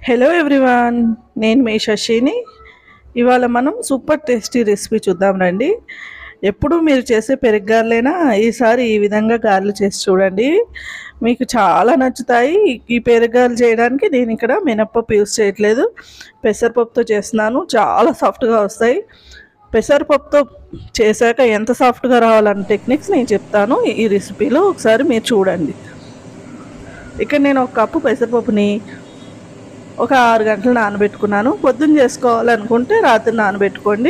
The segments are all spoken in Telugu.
హలో ఎవ్రీవన్ నేను మీ శశిని ఇవాళ మనం సూపర్ టేస్టీ రెసిపీ చూద్దాం రండి ఎప్పుడు మీరు చేసే పెరుగు గారెలైనా ఈసారి ఈ విధంగా గారెలు చేసి చూడండి మీకు చాలా నచ్చుతాయి ఈ పెరుగు గారెలు చేయడానికి నేను ఇక్కడ మినప్పప్పు యూస్ చేయట్లేదు పెసరపప్పుతో చేస్తున్నాను చాలా సాఫ్ట్గా వస్తాయి పెసరపప్పుతో చేశాక ఎంత సాఫ్ట్గా రావాలన్న టెక్నిక్స్ నేను చెప్తాను ఈ రెసిపీలో ఒకసారి మీరు చూడండి ఇక్కడ నేను ఒక కప్పు పెసరపప్పుని ఒక ఆరు గంటలు నానబెట్టుకున్నాను పొద్దున్న చేసుకోవాలనుకుంటే రాత్రి నానబెట్టుకోండి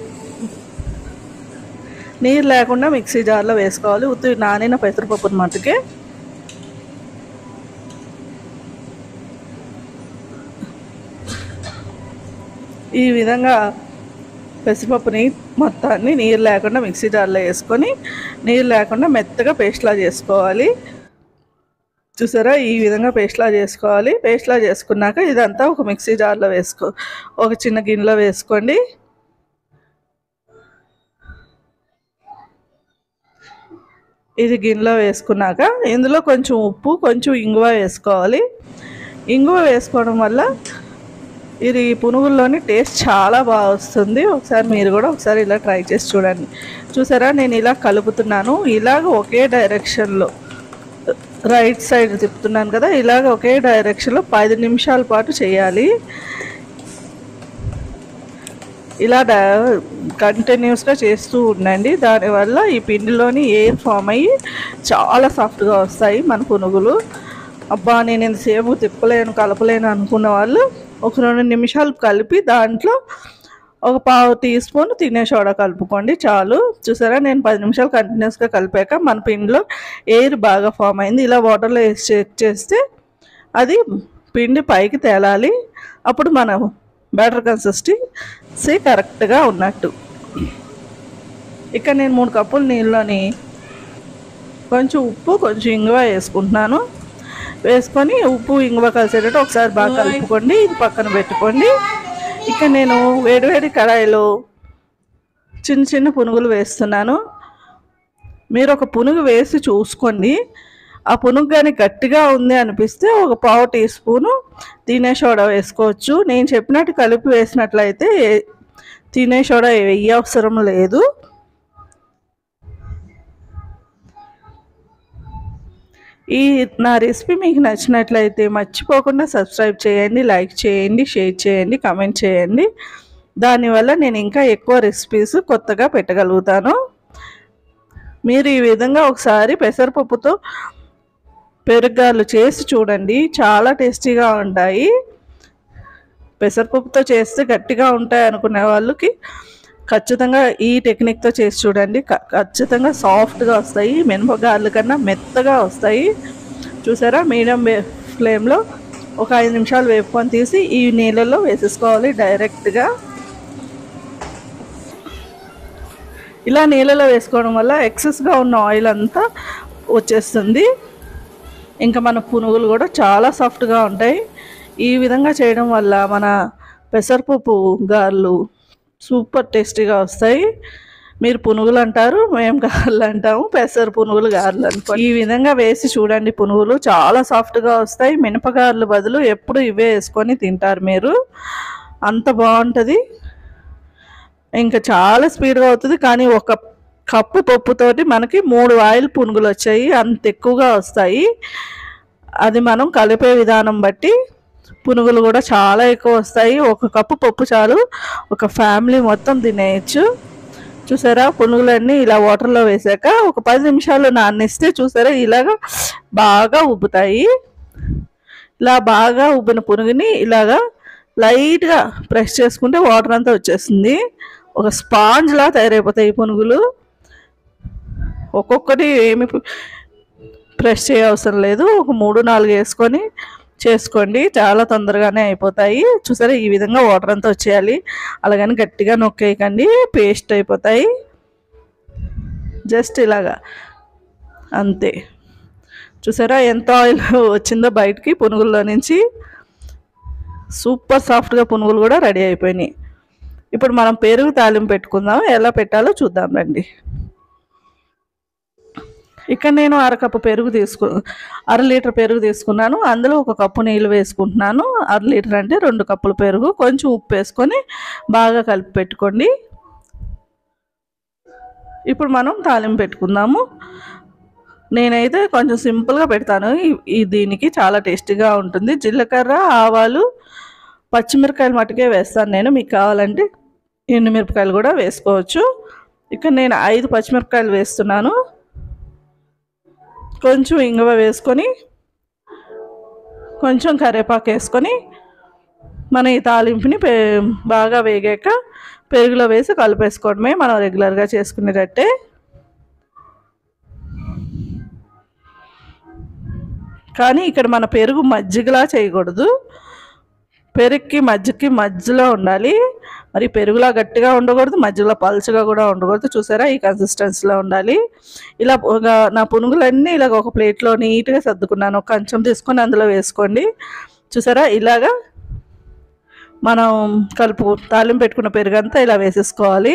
నీరు లేకుండా మిక్సీ జార్లో వేసుకోవాలి ఉత్తి నానిన పెసరపప్పుని మట్టుకే ఈ విధంగా పెసరపప్పుని మొత్తాన్ని నీరు లేకుండా మిక్సీ జార్లో వేసుకొని నీరు లేకుండా మెత్తగా పేస్ట్లా చేసుకోవాలి చూసారా ఈ విధంగా పేస్ట్లా చేసుకోవాలి పేస్ట్లా చేసుకున్నాక ఇదంతా ఒక మిక్సీ జార్లో వేసుకో ఒక చిన్న గిన్నెలో వేసుకోండి ఇది గిన్నెలో వేసుకున్నాక ఇందులో కొంచెం ఉప్పు కొంచెం ఇంగువ వేసుకోవాలి ఇంగువ వేసుకోవడం వల్ల ఇది పునుగుల్లోని టేస్ట్ చాలా బాగా వస్తుంది ఒకసారి మీరు కూడా ఒకసారి ఇలా ట్రై చేసి చూడండి చూసారా నేను ఇలా కలుపుతున్నాను ఇలాగ ఒకే డైరెక్షన్లో రైట్ సైడ్ తిప్పుతున్నాను కదా ఇలాగ ఒకే డైరెక్షన్లో పది నిమిషాల పాటు చేయాలి ఇలా కంటిన్యూస్గా చేస్తూ ఉండండి దానివల్ల ఈ పిండిలోని ఎయిర్ ఫామ్ అయ్యి చాలా సాఫ్ట్గా వస్తాయి మన పునుగులు అబ్బా నేను ఇంతసేపు తిప్పలేను కలపలేను అనుకున్న వాళ్ళు ఒక రెండు నిమిషాలు కలిపి దాంట్లో ఒక పావు టీ స్పూన్ తినే సోడా కలుపుకోండి చాలు చూసారా నేను పది నిమిషాలు కంటిన్యూస్గా కలిపాక మన పిండిలో ఎయిర్ బాగా ఫామ్ అయింది ఇలా వాటర్లో వేసి చెక్ చేస్తే అది పిండి పైకి తేలాలి అప్పుడు మనం బ్యాటర్ కన్సిస్టెన్సీ కరెక్ట్గా ఉన్నట్టు ఇక్కడ నేను మూడు కప్పుల నీళ్ళని కొంచెం ఉప్పు కొంచెం ఇంగువ వేసుకుంటున్నాను వేసుకొని ఉప్పు ఇంగువ కలిసేటట్టు ఒకసారి బాగా కలుపుకోండి ఇది పక్కన పెట్టుకోండి ఇక్కడ నేను వేడివేడి కడాయిలో చిన్న చిన్న పునుగులు వేస్తున్నాను మీరు ఒక పునుగు వేసి చూసుకోండి ఆ పునుగు కానీ గట్టిగా ఉంది అనిపిస్తే ఒక పావు టీ స్పూను తినే సోడా వేసుకోవచ్చు నేను చెప్పినట్టు కలిపి వేసినట్లయితే తినే సోడా వెయ్యి అవసరం లేదు ఈ నా రెసిపీ మీకు నచ్చినట్లయితే మర్చిపోకుండా సబ్స్క్రైబ్ చేయండి లైక్ చేయండి షేర్ చేయండి కమెంట్ చేయండి దానివల్ల నేను ఇంకా ఎక్కువ రెసిపీస్ కొత్తగా పెట్టగలుగుతాను మీరు ఈ విధంగా ఒకసారి పెసరపప్పుతో పెరుగాలు చేసి చూడండి చాలా టేస్టీగా ఉంటాయి పెసరపప్పుతో చేస్తే గట్టిగా ఉంటాయి అనుకునే వాళ్ళకి ఖచ్చితంగా ఈ టెక్నిక్తో చేసి చూడండి ఖచ్చితంగా సాఫ్ట్గా వస్తాయి మినపగార్ల కన్నా మెత్తగా వస్తాయి చూసారా మీడియం ఫ్లేమ్లో ఒక ఐదు నిమిషాలు వేపుకొని తీసి ఈ నీళ్ళల్లో వేసేసుకోవాలి డైరెక్ట్గా ఇలా నీళ్ళలో వేసుకోవడం వల్ల ఎక్సెస్గా ఉన్న ఆయిల్ అంతా వచ్చేస్తుంది ఇంకా మన పునుగులు కూడా చాలా సాఫ్ట్గా ఉంటాయి ఈ విధంగా చేయడం వల్ల మన పెసరపప్పు గారెలు సూపర్ టేస్టీగా వస్తాయి మీరు పునుగులు అంటారు మేము గారెలు అంటాము పెసర పునుగులు గారెలు అనుకో ఈ విధంగా వేసి చూడండి పునుగులు చాలా సాఫ్ట్గా వస్తాయి మినపగారెలు బదులు ఎప్పుడు ఇవే వేసుకొని తింటారు మీరు అంత బాగుంటుంది ఇంకా చాలా స్పీడ్గా అవుతుంది కానీ ఒక కప్పు పప్పుతోటి మనకి మూడు ఆయిల్ పునుగులు వచ్చాయి అంత ఎక్కువగా వస్తాయి అది మనం కలిపే విధానం బట్టి పునుగులు కూడా చాలా ఎక్కువ వస్తాయి ఒక కప్పు పప్పు చాలు ఒక ఫ్యామిలీ మొత్తం తినేయచ్చు చూసారా పునుగులన్నీ ఇలా వాటర్లో వేసాక ఒక పది నిమిషాలు నాన్నిస్తే చూసారా ఇలాగా బాగా ఉబ్బుతాయి ఇలా బాగా ఉబ్బిన పునుగుని ఇలాగా లైట్గా ప్రెస్ చేసుకుంటే వాటర్ అంతా వచ్చేస్తుంది ఒక స్పాంజ్లా తయారైపోతాయి పునుగులు ఒక్కొక్కటి ఏమి ప్రెస్ చేయవసరం లేదు ఒక మూడు నాలుగు వేసుకొని చేసుకోండి చాలా తొందరగానే అయిపోతాయి చూసారా ఈ విధంగా వాటర్ అంతా వచ్చేయాలి అలాగని గట్టిగా నొక్కేయకండి పేస్ట్ అయిపోతాయి జస్ట్ ఇలాగా అంతే చూసారా ఎంత ఆయిల్ వచ్చిందో బయటికి పునుగుల్లో నుంచి సూపర్ సాఫ్ట్గా పునుగులు కూడా రెడీ అయిపోయినాయి ఇప్పుడు మనం పెరుగు తాలింపు పెట్టుకుందాం ఎలా పెట్టాలో చూద్దాం రండి ఇక్కడ నేను అరకప్పు పెరుగు తీసుకు అర లీటర్ పెరుగు తీసుకున్నాను అందులో ఒక కప్పు నీళ్ళు వేసుకుంటున్నాను అర లీటర్ అంటే రెండు కప్పుల పెరుగు కొంచెం ఉప్పు వేసుకొని బాగా కలిపి పెట్టుకోండి ఇప్పుడు మనం తాలింపు పెట్టుకుందాము నేనైతే కొంచెం సింపుల్గా పెడతాను ఈ- ఈ దీనికి చాలా టేస్టీగా ఉంటుంది జీలకర్ర ఆవాలు పచ్చిమిరకాయలు మట్టుకే వేస్తాను నేను మీకు కావాలంటే ఎండుమిరపకాయలు కూడా వేసుకోవచ్చు ఇక్కడ నేను ఐదు పచ్చిమిరపకాయలు వేస్తున్నాను కొంచెం ఇంగువ వేసుకొని కొంచెం కరివేపాకు వేసుకొని మన ఈ తాలింపుని పే బాగా వేగాక పెరుగులో వేసి కలిపేసుకోవడమే మనం రెగ్యులర్గా చేసుకునేటట్టే కానీ ఇక్కడ మన పెరుగు మజ్జిగలా చేయకూడదు పెరుగుకి మజ్జిగకి మధ్యలో ఉండాలి మరి పెరుగులా గట్టిగా ఉండకూడదు మధ్యలో పలుచగా కూడా ఉండకూడదు చూసారా ఈ కన్సిస్టెన్సీలో ఉండాలి ఇలా ఒక నా పునుగులన్నీ ఇలాగ ఒక ప్లేట్లో నీట్గా సర్దుకున్నాను ఒక కంచం తీసుకొని అందులో వేసుకోండి చూసారా ఇలాగా మనం కలుపు తాలింపు పెట్టుకున్న పెరుగంతా ఇలా వేసేసుకోవాలి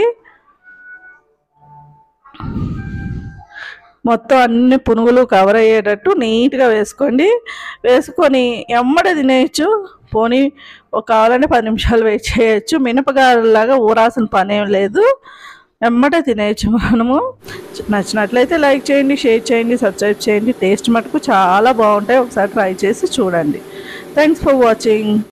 మొత్తం అన్ని పునుగులు కవర్ అయ్యేటట్టు నీట్గా వేసుకోండి వేసుకొని ఎమ్మడే తినేయచ్చు పోనీ ఒక కావాలంటే పది నిమిషాలు వెయిట్ చేయొచ్చు మినపగారలాగా ఊరాల్సిన పని ఏం లేదు ఎమ్మటే తినేయచ్చు మనము నచ్చినట్లయితే లైక్ చేయండి షేర్ చేయండి సబ్స్క్రైబ్ చేయండి టేస్ట్ మటుకు చాలా బాగుంటాయి ఒకసారి ట్రై చేసి చూడండి థ్యాంక్స్ ఫర్ వాచింగ్